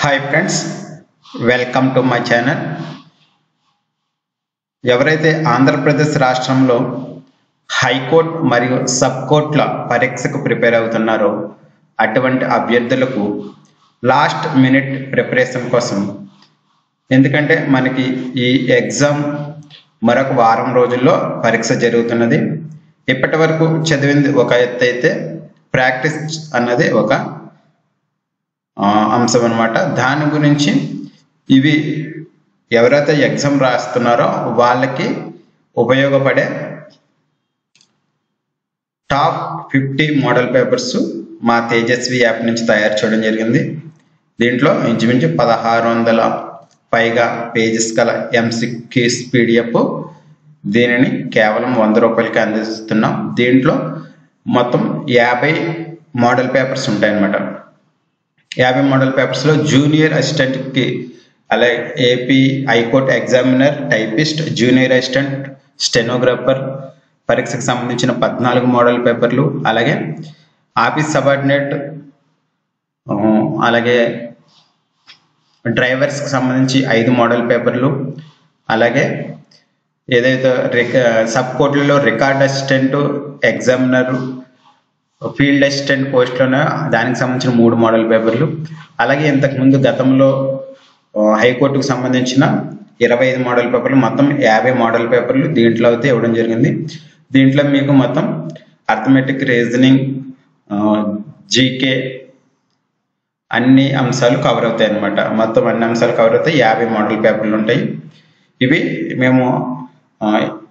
hi friends welcome to my channel ఎవరైతే ఆంధ్రప్రదేశ్ రాష్ట్రంలో high court మరియు సబ్ కోర్టుల పరీక్షకు ప్రిపేర్ అవుతున్నారో అటువంటి అభ్యర్థులకు లాస్ట్ మినిట్ ప్రిపరేషన్ కోసం ఎందుకంటే మనకి ఈ ఎగ్జామ్ మరొక వారం రోజుల్లో పరీక్ష జరుగుతున్నది ఇప్పటి వరకు చదివింది ఒక ఎత్తు అయితే ప్రాక్టీస్ అన్నది ఒక ఆ, అంశం అన్నమాట దాని గురించి ఇవి ఎవరైతే ఎగ్జామ్ రాస్తున్నారో వాళ్ళకి ఉపయోగపడే టాప్ ఫిఫ్టీ మోడల్ పేపర్స్ మా తేజస్వి యాప్ నుంచి తయారు చేయడం జరిగింది దీంట్లో ఇంచుమించు పదహారు వందల పైగా పేజెస్ గల ఎంసిక్యూస్ పీడిఎఫ్ దీనిని కేవలం వంద రూపాయలకి అందిస్తున్నాం దీంట్లో మొత్తం యాభై మోడల్ పేపర్స్ ఉంటాయన్నమాట యాభై మోడల్ పేపర్స్లో జూనియర్ అసిస్టెంట్కి అలాగే AP high court examiner typist junior assistant stenographer పరీక్షకు సంబంధించిన పద్నాలుగు మోడల్ పేపర్లు అలాగే ఆఫీస్ సబార్డినేట్ ఆ, అలాగే డ్రైవర్స్కి సంబంధించి ఐదు మోడల్ పేపర్లు అలాగే ఏదైతే రిక సబ్ కోర్టులలో record assistant examiner field assistant పోస్ట్లోనే దానికి సంబంధించిన మూడు మోడల్ పేపర్లు అలాగే ఇంతకు ముందు గతంలో ఆ, హైకోర్టుకు సంబంధించిన ఇరవై ఐదు మోడల్ పేపర్లు మొత్తం యాభై మోడల్ పేపర్లు దీంట్లో అయితే ఇవ్వడం జరిగింది దీంట్లో మీకు మొత్తం అర్థమెటిక్ రీజనింగ్ జీకే అన్ని అంశాలు కవర్ అవుతాయి అన్నమాట మొత్తం అన్ని అంశాలు కవర్ అవుతాయి యాభై మోడల్ పేపర్లు ఉంటాయి ఇవి మేము ఆ,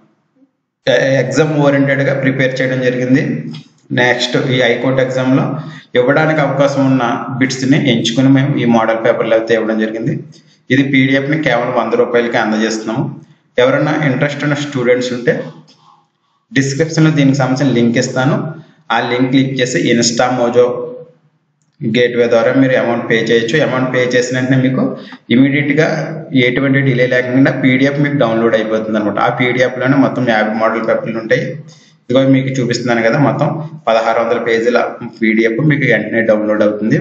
ఎగ్జామ్ ఓరియంటెడ్గా ప్రిపేర్ చేయడం జరిగింది నెక్స్ట్ ఈ హైకోర్టు ఎగ్జామ్లో ఇవ్వడానికి అవకాశం ఉన్న బిట్స్ని ఎంచుకుని మేము ఈ మోడల్ పేపర్లు అయితే ఇవ్వడం జరిగింది ఇది పీడిఎఫ్ని కేవలం వంద రూపాయలకి అందజేస్తున్నాము ఎవరైనా ఇంట్రెస్ట్ ఉన్న స్టూడెంట్స్ ఉంటే డిస్క్రిప్షన్లో దీనికి సంబంధించిన లింక్ ఇస్తాను ఆ లింక్ క్లిక్ చేసి ఇన్స్టా మోజో గేట్వే ద్వారా మీరు అమౌంట్ పే చేయొచ్చు అమౌంట్ పే చేసిన వెంటనే మీకు ఇమీడియట్గా ఎటువంటి డిలే లేకుండా పీడిఎఫ్ మీకు డౌన్లోడ్ అయిపోతుంది అనమాట ఆ పీడిఎఫ్లోనే మొత్తం యాభై మోడల్ పేపర్లు ఉంటాయి ఇదిగో మీకు చూపిస్తున్నాను కదా మొత్తం పదహారు వందల పేజీల పీడిఎఫ్ మీకు వెంటనే డౌన్లోడ్ అవుతుంది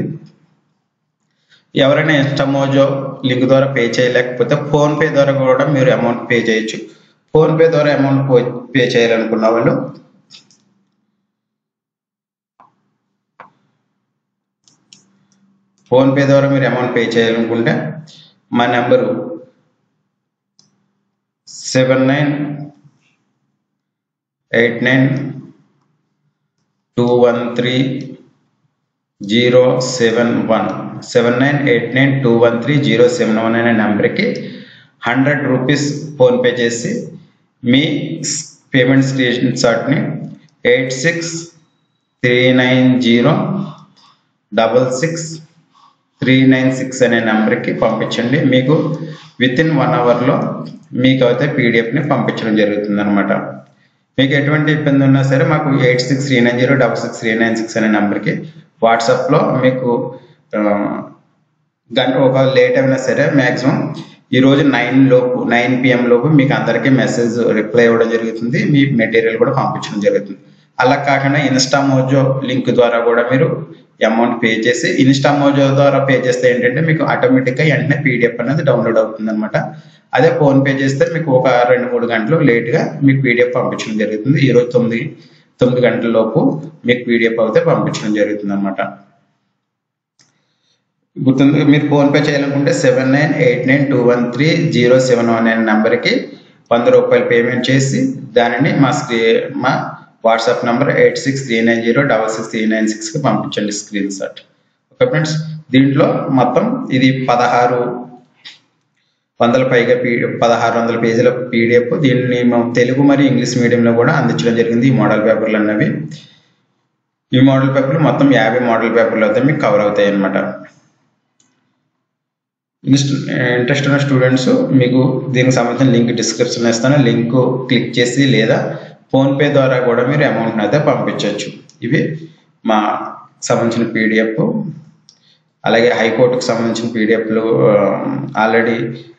ఎవరైనా ఇన్స్టామోజో లింక్ ద్వారా పే చేయలేకపోతే ఫోన్పే ద్వారా కూడా మీరు అమౌంట్ పే చేయొచ్చు ఫోన్పే ద్వారా అమౌంట్ పే చేయాలనుకున్న వాళ్ళు ఫోన్పే ద్వారా మీరు అమౌంట్ పే చేయాలనుకుంటే మా number seven nine eight nine two one three zero seven one seven nine eight nine two one three zero seven one అనే నెంబర్కి హండ్రెడ్ రూపీస్ ఫోన్పే చేసి మీ పేమెంట్ స్క్రీన్ షాట్ని eight six three nine zero double six three nine six అనే నెంబర్కి పంపించండి మీకు with in one అవర్లో మీకు అయితే పీడిఎఫ్ని పంపించడం జరుగుతుంది అనమాట మీకు ఎటువంటి ఇబ్బంది ఉన్నా సరే మాకు eight six three nine zero double six three nine six అనే నెంబర్కి వాట్సాప్లో మీకు ఆ, గంట ఒక లేట్ అయినా సరే మ్యాక్సిమం ఈ రోజు నైన్ లోపు నైన్ పిఎం లోపు మీకు అందరికీ మెసేజ్ రిప్లై ఇవ్వడం జరుగుతుంది మీ మెటీరియల్ కూడా పంపించడం జరుగుతుంది అలా కాకుండా ఇన్స్టామోజో లింక్ ద్వారా కూడా మీరు అమౌంట్ పే చేసి ఇన్స్టామోజో ద్వారా పే చేస్తే ఏంటంటే మీకు ఆటోమేటిక్గా వెంటనే పీడిఎఫ్ అనేది డౌన్లోడ్ అవుతుంది అనమాట అదే ఫోన్ పే చేస్తే మీకు ఒక రెండు మూడు గంటలు లేట్గా మీకు పీడిఎఫ్ పంపించడం జరుగుతుంది ఈ రోజు తొమ్మిది తొమ్మిది గంటల లోపు మీకు పీడిఎఫ్ అయితే పంపించడం జరుగుతుంది అనమాట గుర్తుంది మీరు ఫోన్ పే చేయాలనుకుంటే seven nine eight nine two one three zero seven one అనే నెంబర్కి వంద రూపాయలు పేమెంట్ చేసి దానిని మా స్క్రీ మా WhatsApp number eight six three nine zero double six three nine సిక్స్కి పంపించండి స్క్రీన్ షాట్ ఓకే ఫ్రెండ్స్ దీంట్లో మొత్తం ఇది పదహారు వందల పైగా పీ పదహారు వందల పేజీల పీడిఎఫ్ దీన్ని మేము తెలుగు మరియు ఇంగ్లీష్ మీడియంలో కూడా అందించడం జరిగింది ఈ మోడల్ పేపర్లు అన్నవి ఈ మోడల్ పేపర్లు మొత్తం యాభై మోడల్ పేపర్లు అయితే మీకు కవర్ అవుతాయి అన్నమాట ఇంట్రెస్ట్ ఉన్న స్టూడెంట్స్ మీకు దీనికి సంబంధించిన లింక్ డిస్క్రిప్షన్ ఇస్తాను లింక్ క్లిక్ చేసి లేదా ఫోన్పే ద్వారా కూడా మీరు అమౌంట్ని అయితే పంపించవచ్చు ఇవి మా సంబంధించిన పీడిఎఫ్ అలాగే హైకోర్టుకు సంబంధించిన పీడిఎఫ్లు ఆల్రెడీ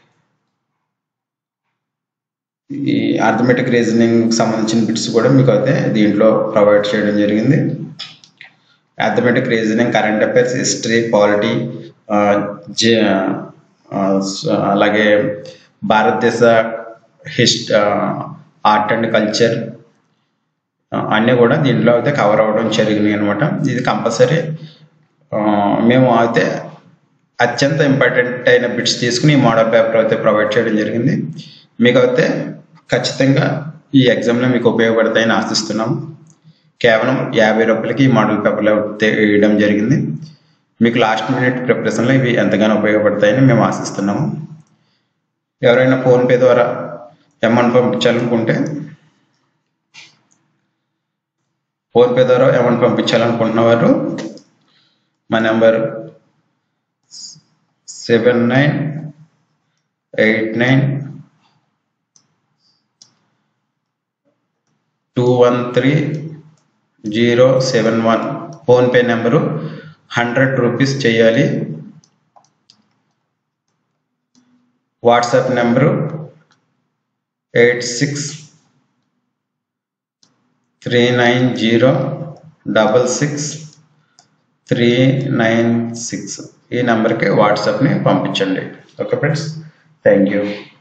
ఈ అర్థమెటిక్ రీజనింగ్ సంబంధించిన బిట్స్ కూడా మీకు అయితే దీంట్లో ప్రొవైడ్ చేయడం జరిగింది arithmetic reasoning current affairs history polity ఆ, జ- ఆ, స- అలాగే భారతదేశ హిస్ట్ ఆర్ట్ అండ్ కల్చర్ అన్నీ కూడా దీంట్లో అయితే కవర్ అవ్వడం జరిగినాయి అనమాట ఇది కంపల్సరీ మేము అయితే అత్యంత ఇంపార్టెంట్ అయిన బిట్స్ తీసుకుని ఈ మోడల్ పేపర్ అయితే ప్రొవైడ్ చేయడం జరిగింది మీకు అయితే ఖచ్చితంగా ఈ ఎగ్జామ్లో మీకు ఉపయోగపడతాయని ఆశిస్తున్నాము కేవలం యాభై రూపాయలకి ఈ మోడల్ పేపర్లో వేయడం జరిగింది మీకు లాస్ట్ మినిట్ ప్రిపరేషన్లో ఇవి ఎంతగానో ఉపయోగపడతాయని మేము ఆశిస్తున్నాము ఎవరైనా ఫోన్పే ద్వారా అమౌంట్ పంపించాలనుకుంటే ఫోన్పే ద్వారా అమౌంట్ పంపించాలనుకుంటున్న వారు మా number seven nine eight nine two one three zero seven one PhonePe number hundred rupees చేయాలి WhatsApp number eight six three nine zero double six three nine six ఈ నెంబర్కి వాట్సాప్ని పంపించండి ఓకే ఫ్రెండ్స్ థ్యాంక్ యూ